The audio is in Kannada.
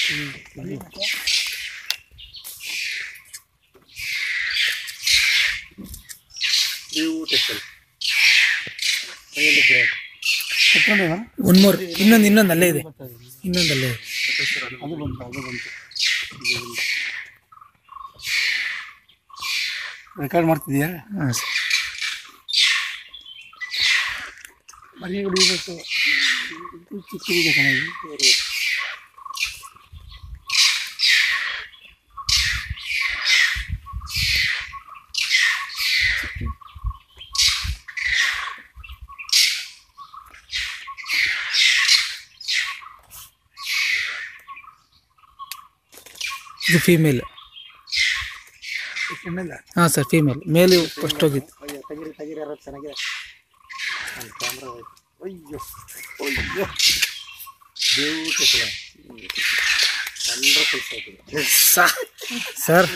ಬ್ಯೂಟಿಫುಲ್ ಒನ್ ಮೋರ್ ಇನ್ನೊಂದು ಇನ್ನೊಂದು ಅಲ್ಲೇ ಇದೆ ಇನ್ನೊಂದು ಅಲ್ಲೇ ಇದೆ ಅದು ಬಂತು ಅದು ಬಂತು ರೆಕಾರ್ಡ್ ಮಾಡ್ತಿದ್ಯಾ ಹಾಂ ಸರ್ ಮರಿ ಹೊಡಿಬೇಕು ಇದು ಚಿಕ್ಕದಿದೆ ಕಣ ಇದು. ಇದು ಫೀಮೇಲ್ ಹೆಣ್ಣಲ್ಲ? ಹಾಂ ಸರ್ ಫೀಮೇಲ್ ಮೇಲ್ ಫಸ್ಟ್ ಹೋಗಿತ್ತು ಅಯ್ಯೋ ತೆಗಿರಿ ತೆಗಿರಿ ಯಾರು ಚೆನ್ನಾಗಿದೆ ನನ್ನ ಕ್ಯಾಮ್ರಾ ಹೋಯ್ತು ಅಯ್ಯೋ ಅಯ್ಯೋ ಬ್ಯೂಟಿಫುಲ್ ವಂಡರ್ಫುಲ್ ಸೈಟ್ ಸರ್